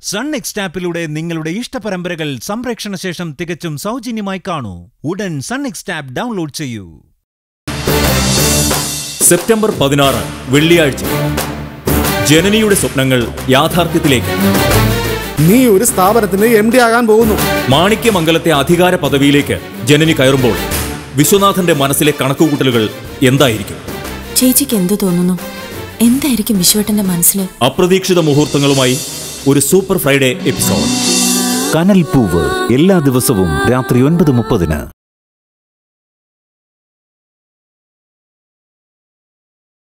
sun next ആപ്പിലൂടെ നിങ്ങളുടെ ഇഷ്ടപരമ്പരകൾ സംപ്രേക്ഷണ ശേഷം തികച്ചും സൗജന്യമായി കാണൂ ഉടൻ സൺ നെക്സ്റ്റ് ആപ്പ് ഡൗൺലോഡ് ചെയ്യൂ സെപ്റ്റംബർ പതിനാറ് വെള്ളിയാഴ്ച ജനനിയുടെ സ്വപ്നങ്ങൾ യാഥാർത്ഥ്യത്തിലേക്ക് നീ ഒരു സ്ഥാപനത്തിന് എം ഡി ആകാൻ പോകുന്നു മാണിക്യമംഗലത്തെ അധികാര പദവിയിലേക്ക് ജനനി കയറുമ്പോൾ വിശ്വനാഥന്റെ മനസ്സിലെ കണക്കുകൂട്ടലുകൾ എന്തായിരിക്കും ചേച്ചിക്ക് എന്തു തോന്നുന്നു എന്തായിരിക്കും വിശ്വട്ടന്റെ മനസ്സിൽ അപ്രതീക്ഷിത മുഹൂർത്തങ്ങളുമായി ഒരു സൂപ്പർ ഫ്രൈഡേ എപ്പിസോഡ് കനൽപൂവ് എല്ലാ ദിവസവും രാത്രി ഒൻപത് മുപ്പതിന്